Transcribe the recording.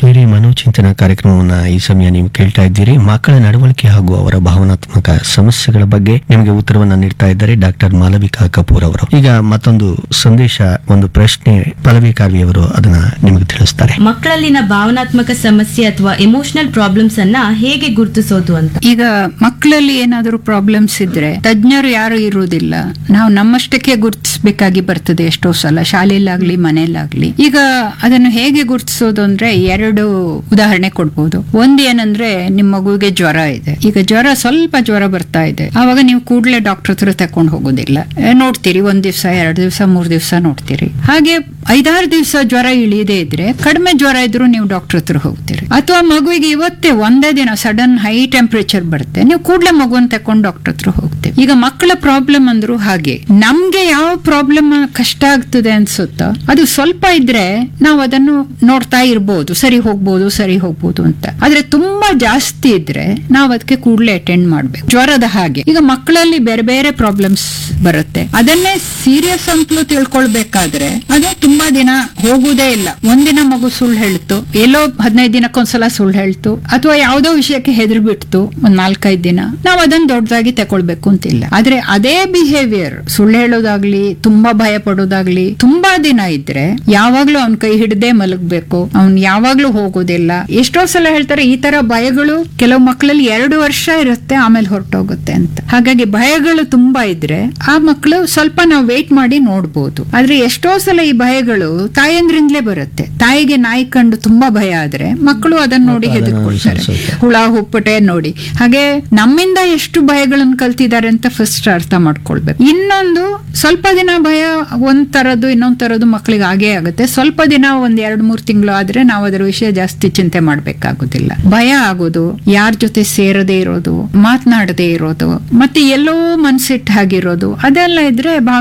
ಆತ್ಮೀಯ ಮನೋಚಿಂತನ ಕಾರ್ಯಕ್ರಮವನ್ನ ಈ ಸಮಯ ನೀವು ಕೇಳ್ತಾ ಇದ್ದೀರಿ ಮಕ್ಕಳ ನಡವಳಿಕೆ ಹಾಗೂ ಅವರ ಭಾವನಾತ್ಮಕ ಸಮಸ್ಯೆಗಳ ಬಗ್ಗೆ ನಿಮಗೆ ಉತ್ತರವನ್ನ ನೀಡ್ತಾ ಇದ್ದಾರೆ ಡಾಕ್ಟರ್ ಮಾಲವಿಕಾ ಕಪೂರ್ ಅವರು ಈಗ ಮತ್ತೊಂದು ಸಂದೇಶ ಒಂದು ಪ್ರಶ್ನೆ ಪಲ್ಲವಿ ಕಾವ್ಯ ಅವರು ಅದನ್ನ ನಿಮಗೆ ತಿಳಿಸ್ತಾರೆ ಮಕ್ಕಳಲ್ಲಿನ ಭಾವನಾತ್ಮಕ ಸಮಸ್ಯೆ ಅಥವಾ ಎಮೋಷನಲ್ ಪ್ರಾಬ್ಲಮ್ಸ್ ಅನ್ನ ಹೇಗೆ ಗುರುತಿಸೋದು ಅಂತ ಈಗ ಮಕ್ಕಳಲ್ಲಿ ಏನಾದರೂ ಪ್ರಾಬ್ಲಮ್ಸ್ ಇದ್ರೆ ತಜ್ಞರು ಯಾರು ಇರುವುದಿಲ್ಲ ನಾವು ನಮ್ಮಷ್ಟಕ್ಕೆ ಗುರುತಿಸಬೇಕಾಗಿ ಬರ್ತದೆ ಎಷ್ಟೋ ಸಲ ಶಾಲೆಯಲ್ಲಾಗ್ಲಿ ಮನೆಯಲ್ಲಾಗ್ಲಿ ಈಗ ಅದನ್ನು ಹೇಗೆ ಗುರುತಿಸೋದು ಅಂದ್ರೆ ಎರಡು ಉದಾಹರಣೆ ಕೊಡ್ಬೋದು ಒಂದ್ ಏನಂದ್ರೆ ನಿಮ್ಮ ಮಗುವಿಗೆ ಜ್ವರ ಇದೆ ಈಗ ಜ್ವರ ಸ್ವಲ್ಪ ಜ್ವರ ಬರ್ತಾ ಇದೆ ಆವಾಗ ನೀವು ಕೂಡಲೇ ಡಾಕ್ಟರ್ ಹತ್ರ ತಕೊಂಡು ಹೋಗೋದಿಲ್ಲ ಏ, ನೋಡ್ತೀರಿ ಒಂದ್ ದಿವಸ ಎರಡು ದಿವಸ ಮೂರ್ ದಿವಸ ನೋಡ್ತೀರಿ ಹಾಗೆ ಐದಾರು ದಿವಸ ಜ್ವರ ಇಳಿಯದೇ ಇದ್ರೆ ಕಡಿಮೆ ಜ್ವರ ಇದ್ರೂ ನೀವು ಡಾಕ್ಟರ್ ಹತ್ರ ಹೋಗ್ತೀರಿ ಅಥವಾ ಮಗುವಿಗೆ ಇವತ್ತೇ ಒಂದೇ ದಿನ ಸಡನ್ ಹೈ ಟೆಂಪರೇಚರ್ ಬರುತ್ತೆ ನೀವು ಕೂಡಲೇ ಮಗುವನ್ನ ತಕೊಂಡು ಡಾಕ್ಟರ್ ಹತ್ರ ಹೋಗ್ತೀವಿ ಈಗ ಮಕ್ಕಳ ಪ್ರಾಬ್ಲಮ್ ಅಂದ್ರು ಹಾಗೆ ನಮ್ಗೆ ಯಾವ ಪ್ರಾಬ್ಲಮ್ ಕಷ್ಟ ಆಗ್ತದೆ ಅನ್ಸುತ್ತೋ ಅದು ಸ್ವಲ್ಪ ಇದ್ರೆ ನಾವು ಅದನ್ನು ನೋಡ್ತಾ ಇರ್ಬೋದು ಸರಿ ಹೋಗ್ಬೋದು ಸರಿ ಹೋಗ್ಬೋದು ಅಂತ ಆದ್ರೆ ತುಂಬಾ ಜಾಸ್ತಿ ಇದ್ರೆ ನಾವು ಅದಕ್ಕೆ ಕೂಡಲೇ ಅಟೆಂಡ್ ಮಾಡ್ಬೇಕು ಜ್ವರದ ಹಾಗೆ ಈಗ ಮಕ್ಕಳಲ್ಲಿ ಬೇರೆ ಬೇರೆ ಪ್ರಾಬ್ಲಮ್ಸ್ ಬರುತ್ತೆ ಅದನ್ನೇ ಸೀರಿಯಸ್ ಅಂತಲೂ ತಿಳ್ಕೊಳ್ಬೇಕಾದ್ರೆ ಅದು ತುಂಬಾ ದಿನ ಹೋಗುವುದೇ ಇಲ್ಲ ಒಂದಿನ ಮಗು ಸುಳ್ಳು ಹೇಳ್ತು ಎಲ್ಲೋ ಹದಿನೈದು ದಿನಕ್ಕೊಂದ್ಸಲ ಸುಳ್ಳು ಹೇಳ್ತು ಅಥವಾ ಯಾವುದೋ ವಿಷಯಕ್ಕೆ ಹೆದರ್ ಬಿಡ್ತು ಒಂದ್ ನಾಲ್ಕೈದು ದಿನ ನಾವು ಅದನ್ನ ದೊಡ್ಡದಾಗಿ ತಗೊಳ್ಬೇಕು ಅಂತಿಲ್ಲ ಆದ್ರೆ ಅದೇ ಬಿಹೇವಿಯರ್ ಸುಳ್ಳು ಹೇಳೋದಾಗ್ಲಿ ತುಂಬಾ ಭಯ ಪಡೋದಾಗ್ಲಿ ತುಂಬಾ ದಿನ ಇದ್ರೆ ಯಾವಾಗ್ಲೂ ಅವ್ನ ಕೈ ಹಿಡದೆ ಮಲಗ್ಬೇಕು ಅವ್ನ್ ಯಾವಾಗ್ಲೂ ಹೋಗೋದಿಲ್ಲ ಎಷ್ಟೋ ಸಲ ಹೇಳ್ತಾರೆ ಈ ತರ ಭಯಗಳು ಕೆಲವು ಮಕ್ಕಳಲ್ಲಿ ಎರಡು ವರ್ಷ ಇರುತ್ತೆ ಆಮೇಲೆ ಹೊರಟೋಗುತ್ತೆ ಅಂತ ಹಾಗಾಗಿ ಭಯಗಳು ತುಂಬಾ ಇದ್ರೆ ಆ ಮಕ್ಕಳು ಸ್ವಲ್ಪ ನಾವು ವೇಟ್ ಮಾಡಿ ನೋಡ್ಬೋದು ಆದ್ರೆ ಎಷ್ಟೋ ಸಲ ಈ ಭಯಗಳು ತಾಯಂದ್ರಿಂದಲೇ ಬರುತ್ತೆ ತಾಯಿಗೆ ನಾಯಿ ಕಂಡು ತುಂಬಾ ಭಯ ಆದ್ರೆ ಮಕ್ಕಳು ಅದನ್ನ ನೋಡಿ ಹೆದರ್ಕೊಳ್ತಾರೆ ಹುಳ ಹುಪ್ಪಟೆ ನೋಡಿ ಹಾಗೆ ನಮ್ಮಿಂದ ಎಷ್ಟು ಭಯಗಳನ್ನು ಕಲ್ತಿದ್ದಾರೆ ಅಂತ ಫಸ್ಟ್ ಅರ್ಥ ಮಾಡ್ಕೊಳ್ಬೇಕು ಇನ್ನೊಂದು ಸ್ವಲ್ಪ ದಿನ ಭಯ ಒಂದ್ ತರದ್ದು ಇನ್ನೊಂದ್ ತರದ್ದು ಮಕ್ಕಳಿಗೆ ಆಗೇ ಆಗುತ್ತೆ ಸ್ವಲ್ಪ ದಿನ ಒಂದ್ ಎರಡ್ ಮೂರ್ ತಿಂಗಳು ಆದ್ರೆ ನಾವು ಅದರ ವಿಷಯ ಜಾಸ್ತಿ ಚಿಂತೆ ಮಾಡ್ಬೇಕಾಗುದಿಲ್ಲ ಭಯ ಆಗೋದು ಯಾರ ಜೊತೆ ಸೇರದೇ ಇರೋದು ಮಾತನಾಡದೇ ಇರೋದು ಮತ್ತೆ ಎಲ್ಲೋ ಮನ್ಸಿಟ್ಟು ಹಾಗಿರೋದು ಅದೆಲ್ಲ ಇದ್ರೆ ಭಾವ